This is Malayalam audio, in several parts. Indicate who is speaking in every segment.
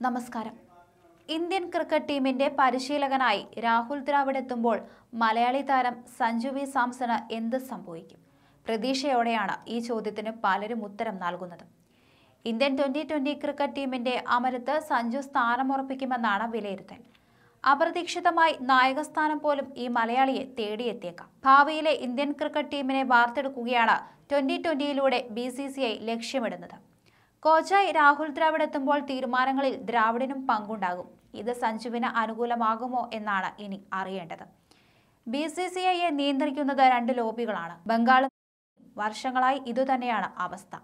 Speaker 1: നമസ്കാരം ഇന്ത്യൻ ക്രിക്കറ്റ് ടീമിന്റെ പരിശീലകനായി രാഹുൽ ദ്രാവിഡ് എത്തുമ്പോൾ മലയാളി താരം സഞ്ജു വി സാംസണ് എന്ത് സംഭവിക്കും പ്രതീക്ഷയോടെയാണ് ഈ ചോദ്യത്തിന് പലരും ഉത്തരം നൽകുന്നത് ഇന്ത്യൻ ട്വന്റി ട്വന്റി ക്രിക്കറ്റ് ടീമിന്റെ അമരത്ത് സഞ്ജു സ്ഥാനമുറപ്പിക്കുമെന്നാണ് വിലയിരുത്തൽ അപ്രതീക്ഷിതമായി നായകസ്ഥാനം പോലും ഈ മലയാളിയെ തേടിയെത്തിയേക്കാം ഭാവിയിലെ ഇന്ത്യൻ ക്രിക്കറ്റ് ടീമിനെ വാർത്തെടുക്കുകയാണ് ട്വന്റി ട്വന്റിയിലൂടെ ബി സി സി ഐ ലക്ഷ്യമിടുന്നത് കോച്ചായി രാഹുൽ ദ്രാവിഡ് എത്തുമ്പോൾ തീരുമാനങ്ങളിൽ ദ്രാവിഡിനും പങ്കുണ്ടാകും ഇത് സഞ്ജുവിന് അനുകൂലമാകുമോ എന്നാണ് ഇനി അറിയേണ്ടത് ബി സി സി ഐയെ നിയന്ത്രിക്കുന്നത് രണ്ട് ലോബികളാണ് ബംഗാളും വർഷങ്ങളായി ഇതുതന്നെയാണ് അവസ്ഥ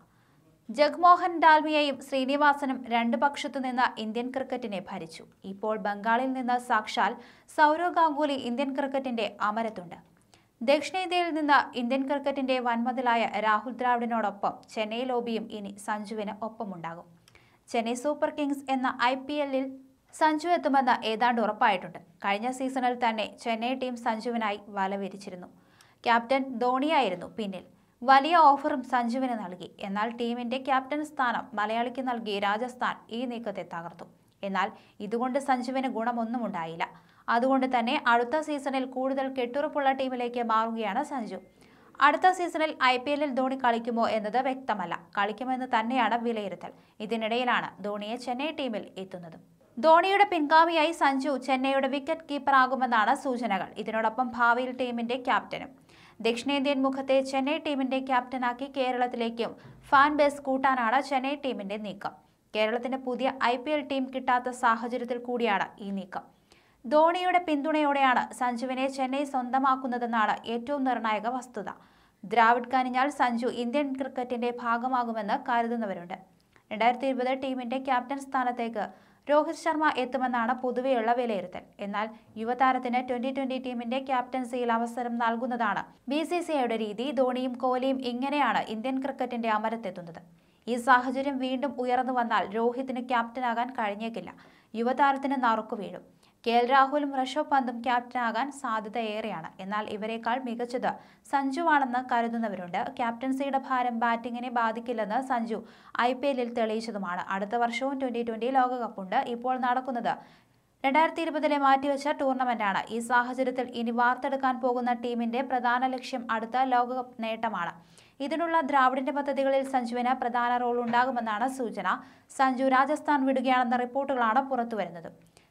Speaker 1: ജഗ്മോഹൻ ഡാൽമിയയും ശ്രീനിവാസനും രണ്ട് പക്ഷത്തു നിന്ന് ഇന്ത്യൻ ക്രിക്കറ്റിനെ ഭരിച്ചു ഇപ്പോൾ ബംഗാളിൽ നിന്ന് സാക്ഷാൽ സൗരവ് ഗാംഗുലി ഇന്ത്യൻ ക്രിക്കറ്റിന്റെ അമരത്തുണ്ട് ദക്ഷിണേന്ത്യയിൽ നിന്ന് ഇന്ത്യൻ ക്രിക്കറ്റിന്റെ വൻമതിലായ രാഹുൽ ദ്രാവിഡിനോടൊപ്പം ചെന്നൈ ലോബിയും ഇനി സഞ്ജുവിന് ഒപ്പമുണ്ടാകും ചെന്നൈ സൂപ്പർ കിങ്സ് എന്ന ഐ പി എല്ലിൽ സഞ്ജു എത്തുമെന്ന് ഏതാണ്ട് ഉറപ്പായിട്ടുണ്ട് കഴിഞ്ഞ സീസണിൽ തന്നെ ചെന്നൈ ടീം സഞ്ജുവിനായി വല വിരിച്ചിരുന്നു ക്യാപ്റ്റൻ ധോണിയായിരുന്നു പിന്നിൽ വലിയ ഓഫറും സഞ്ജുവിന് നൽകി എന്നാൽ ടീമിന്റെ ക്യാപ്റ്റൻ സ്ഥാനം മലയാളിക്ക് നൽകി രാജസ്ഥാൻ ഈ നീക്കത്തെ തകർത്തു എന്നാൽ ഇതുകൊണ്ട് സഞ്ജുവിന് ഗുണമൊന്നും ഉണ്ടായില്ല അതുകൊണ്ട് തന്നെ അടുത്ത സീസണിൽ കൂടുതൽ കെട്ടുറപ്പുള്ള ടീമിലേക്ക് മാറുകയാണ് സഞ്ജു അടുത്ത സീസണിൽ ഐ പി എല്ലിൽ ധോണി കളിക്കുമോ എന്നത് വ്യക്തമല്ല കളിക്കുമെന്ന് തന്നെയാണ് വിലയിരുത്തൽ ഇതിനിടയിലാണ് ധോണിയെ ചെന്നൈ ടീമിൽ എത്തുന്നത് ധോണിയുടെ പിൻഗാമിയായി സഞ്ജു ചെന്നൈയുടെ വിക്കറ്റ് കീപ്പറാകുമെന്നാണ് സൂചനകൾ ഇതിനോടൊപ്പം ഭാവിയിൽ ടീമിന്റെ ക്യാപ്റ്റനും ദക്ഷിണേന്ത്യൻ മുഖത്തെ ചെന്നൈ ടീമിന്റെ ക്യാപ്റ്റനാക്കി കേരളത്തിലേക്കും ഫാൻ ബേസ് കൂട്ടാനാണ് ചെന്നൈ ടീമിന്റെ നീക്കം കേരളത്തിന് പുതിയ ഐ ടീം കിട്ടാത്ത സാഹചര്യത്തിൽ കൂടിയാണ് ഈ നീക്കം ധോണിയുടെ പിന്തുണയോടെയാണ് സഞ്ജുവിനെ ചെന്നൈ സ്വന്തമാക്കുന്നതെന്നാണ് ഏറ്റവും നിർണായക വസ്തുത ദ്രാവിഡ് കനിഞ്ഞാൽ സഞ്ജു ഇന്ത്യൻ ക്രിക്കറ്റിന്റെ ഭാഗമാകുമെന്ന് കരുതുന്നവരുണ്ട് രണ്ടായിരത്തി ഇരുപത് ടീമിന്റെ ക്യാപ്റ്റൻ സ്ഥാനത്തേക്ക് രോഹിത് ശർമ്മ എത്തുമെന്നാണ് പൊതുവെയുള്ള വിലയിരുത്തൽ എന്നാൽ യുവതാരത്തിന് ട്വന്റി ട്വന്റി ടീമിന്റെ ക്യാപ്റ്റൻസിയിൽ അവസരം നൽകുന്നതാണ് ബി സി സി ഐയുടെ രീതി ധോണിയും കോഹ്ലിയും ഇങ്ങനെയാണ് ഇന്ത്യൻ ക്രിക്കറ്റിന്റെ അമരത്തെത്തുന്നത് ഈ സാഹചര്യം വീണ്ടും ഉയർന്നു വന്നാൽ രോഹിത്തിന് ക്യാപ്റ്റനാകാൻ കഴിഞ്ഞേക്കില്ല യുവതാരത്തിന് നറുക്കു വീഴും കെ എൽ രാഹുലും ഋഷഭ് പന്തും ക്യാപ്റ്റനാകാൻ സാധ്യത ഏറെയാണ് എന്നാൽ ഇവരെക്കാൾ മികച്ചത് സഞ്ജുവാണെന്ന് കരുതുന്നവരുണ്ട് ക്യാപ്റ്റൻസിയുടെ ഭാരം ബാറ്റിങ്ങിനെ ബാധിക്കില്ലെന്ന് സഞ്ജു ഐ പി എല്ലിൽ തെളിയിച്ചതുമാണ് അടുത്ത വർഷവും ട്വന്റി ട്വന്റി ലോകകപ്പുണ്ട് ഇപ്പോൾ നടക്കുന്നത് രണ്ടായിരത്തി ഇരുപതിലെ മാറ്റിവെച്ച ടൂർണമെന്റാണ് ഈ സാഹചര്യത്തിൽ ഇനി വാർത്തെടുക്കാൻ പോകുന്ന ടീമിന്റെ പ്രധാന ലക്ഷ്യം അടുത്ത ലോകകപ്പ് നേട്ടമാണ് ഇതിനുള്ള ദ്രാവിഡിന്റെ പദ്ധതികളിൽ സഞ്ജുവിന് പ്രധാന റോൾ ഉണ്ടാകുമെന്നാണ് സൂചന സഞ്ജു രാജസ്ഥാൻ വിടുകയാണെന്ന റിപ്പോർട്ടുകളാണ് പുറത്തുവരുന്നത്